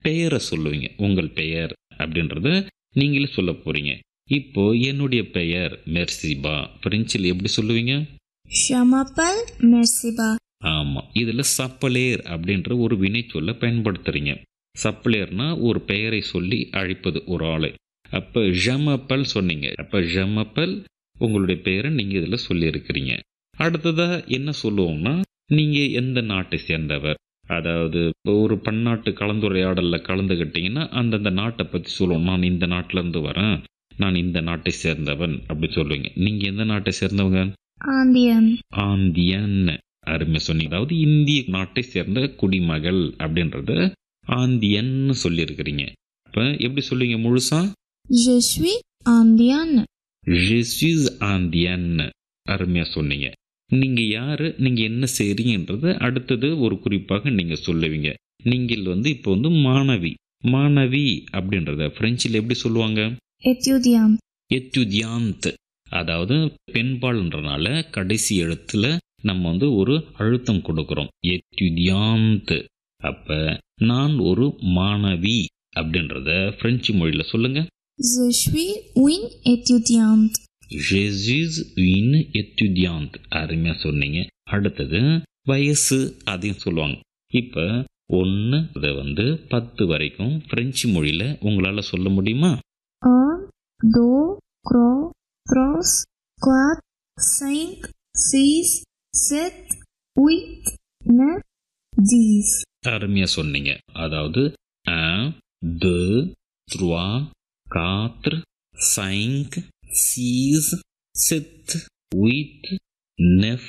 பெயரை சொல்லுவீங்க உங்கள் பெயர் அப்படின்றத நீங்களே சொல்ல போறீங்க இப்போ என்னுடைய பெயர் மெர்சிபா பிரெஞ்சில் எப்படி சொல்லுவீங்க Je m'appelle Merciba. ஆமாம் இதில் சப்பலேர் அப்படின்ற ஒரு வினை சொல்ல பயன்படுத்துறீங்க சப்பலேர்னா ஒரு பெயரை சொல்லி அழைப்பது ஒரு ஆளை அப்போ ஜமப்பல் சொன்னீங்க அப்போ ஜமப்பல் உங்களுடைய பெயரை நீங்கள் இதில் சொல்லியிருக்கிறீங்க அடுத்ததாக என்ன சொல்லுவோம்னா நீங்கள் எந்த நாட்டை சேர்ந்தவர் அதாவது இப்போ ஒரு பன்னாட்டு கலந்துரையாடலில் கலந்துக்கிட்டீங்கன்னா அந்தந்த நாட்டை பற்றி சொல்லுவோம் நான் இந்த நாட்டிலேருந்து வரேன் நான் இந்த நாட்டை சேர்ந்தவன் அப்படி சொல்லுவீங்க நீங்கள் எந்த நாட்டை சேர்ந்தவங்க Indien. ஆந்தியன் அருமை சொன்னீங்க அதாவது இந்திய நாட்டை சேர்ந்த குடிமகள் அப்படின்றத ஆந்தியன்னு சொல்லியிருக்கிறீங்க அப்போ எப்படி சொல்லுவீங்க முழுசா Je suis indienne. ஜெஸ்யூஸ் ஆந்தியன் அருமையாக சொன்னீங்க நீங்கள் யார் நீங்கள் என்ன செய்கிறீங்கன்றது அடுத்தது ஒரு குறிப்பாக நீங்கள் சொல்லுவீங்க நீங்கள் வந்து இப்போ வந்து மாணவி மாணவி அப்படின்றத ஃப்ரெஞ்சில் எப்படி சொல்லுவாங்க Étudiante. எத்துதியாந்த் அதாவது பெண்பாள்ன்றனால கடைசி எழுத்துல நம்ம வந்து ஒரு அழுத்தம் கொடுக்கிறோம் எத்துதியாந்த் அப்ப நான் ஒரு மாணவி அப்படின்றத பிரெஞ்சு மொழியில சொல்லுங்க Je suis une étudiante. ஜெசிஸ் இன் எத்துதியாந்த் அருமையா சொன்னீங்க அடுத்தது வயசு அதையும் சொல்லுவாங்க இப்ப ஒன்று இதை வந்து பத்து வரைக்கும் பிரெஞ்சு மொழியில உங்களால சொல்ல முடியுமா Un, deux, trois, trois, quatre, cinq, six, sept, huit, neuf, dix. அருமையா சொன்னீங்க அதாவது un, deux, trois, quatre, cinq, six, sept, huit, neuf,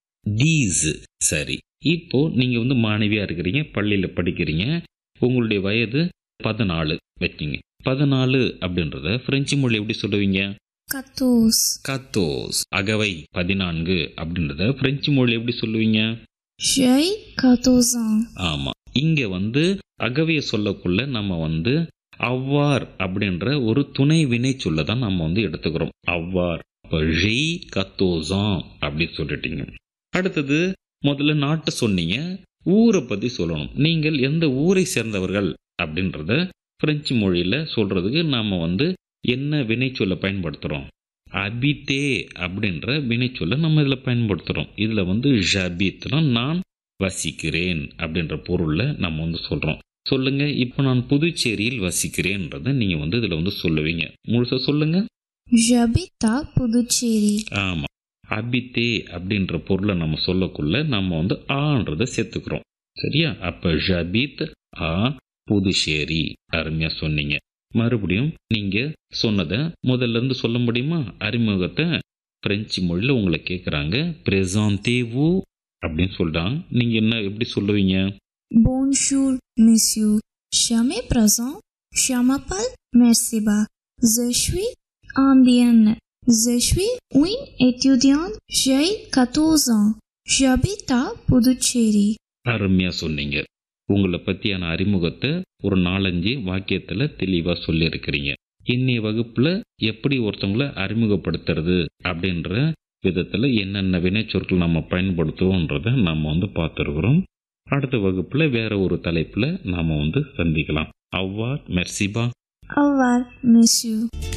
dix. சரி இப்போ நீங்க வந்து மாணவியா இருக்கிறீங்க பள்ளியில படிக்கிறீங்க உங்களுடைய வயது பதினாலு வைக்கிங்க பதினாலு அப்படின்றத பிரெஞ்சு மொழி எப்படி சொல்லுவீங்க Quatorze. கத்தோஸ் அகவை பதினான்கு அப்படின்றத பிரெஞ்சு மொழி எப்படி சொல்லுவீங்க J'ai quatorze ans. ஆமா இங்க வந்து அகவிய சொல்லக்குள்ள நம்ம வந்து அவ்வார் அப்படின்ற ஒரு துணை வினை சொல்ல தான் நம்ம வந்து எடுத்துக்கிறோம் அவ்வார் இப்போ ஜெய் கத்தோசாம் அப்படின்னு சொல்லிட்டீங்க அடுத்தது முதல்ல நாட்டை சொன்னீங்க ஊரை பத்தி சொல்லணும் நீங்கள் எந்த ஊரை சேர்ந்தவர்கள் அப்படின்றத பிரெஞ்சு மொழியில சொல்றதுக்கு நாம வந்து என்ன வினை சொல்ல பயன்படுத்துறோம் அபித்தே அப்படின்ற வினை சொல்ல நம்ம இதில் பயன்படுத்துகிறோம் இதில் வந்து ஜபித்னா நான் வசிக்கிறேன் அப்படின்ற பொருளில் நம்ம வந்து சொல்கிறோம் சொல்லுங்க இப்போ நான் புதுச்சேரியில் வசிக்கிறேன்றதை நீங்கள் வந்து இதில் வந்து சொல்லுவீங்க முழுசா சொல்லுங்க J'habite à Puducherry. ஆமாம் அபித்தே அப்படின்ற பொருளை நம்ம சொல்லக்குள்ள நம்ம வந்து ஆன்றதை சேர்த்துக்கிறோம் சரியா அப்போ ஜபித் ஆ புதுச்சேரி அருமையாக சொன்னீங்க மறுபடியும் நீங்கள் சொன்னதை முதல்ல இருந்து சொல்ல முடியுமா அறிமுகத்தை பிரெஞ்சு மொழியில் உங்களை கேட்குறாங்க பிரசாந்தேவு அப்படின்னு சொல்கிறாங்க நீங்கள் என்ன எப்படி சொல்லுவீங்க Bonjour, monsieur. Je me présente. Je m'appelle Merciba. Je suis indienne. Je suis une étudiante. J'ai 14 ans. J'habite à Puducherry. அருமையாக சொன்னீங்க உங்களை பற்றியான அறிமுகத்தை ஒரு நாலஞ்சு வாக்கியத்தில் தெளிவாக சொல்லியிருக்கிறீங்க இன்னைய வகுப்பில் எப்படி ஒருத்தவங்கள அறிமுகப்படுத்துறது அப்படின்ற விதத்தில் என்னென்ன வினைச்சொற்கள் நம்ம பயன்படுத்துவோன்றதை நம்ம வந்து பார்த்துருக்குறோம் அடுத்த வகுப்பில் வேற ஒரு தலைப்பில் நாம் வந்து சந்திக்கலாம் அவ்வா மெர்சிபா Au revoir, monsieur.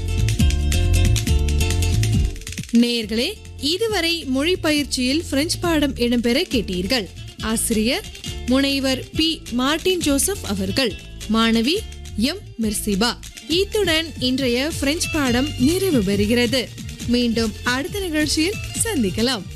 நேயர்களே இதுவரை மொழி பயிற்சியில் பிரெஞ்சு பாடம் இடம்பெற கேட்டீர்கள் ஆசிரியர் முனைவர் பி மார்டின் ஜோசப் அவர்கள் மாணவி எம் மிர்சிபா இத்துடன் இன்றைய பிரெஞ்சு பாடம் நிறைவு பெறுகிறது மீண்டும் அடுத்த நிகழ்ச்சியில் சந்திக்கலாம்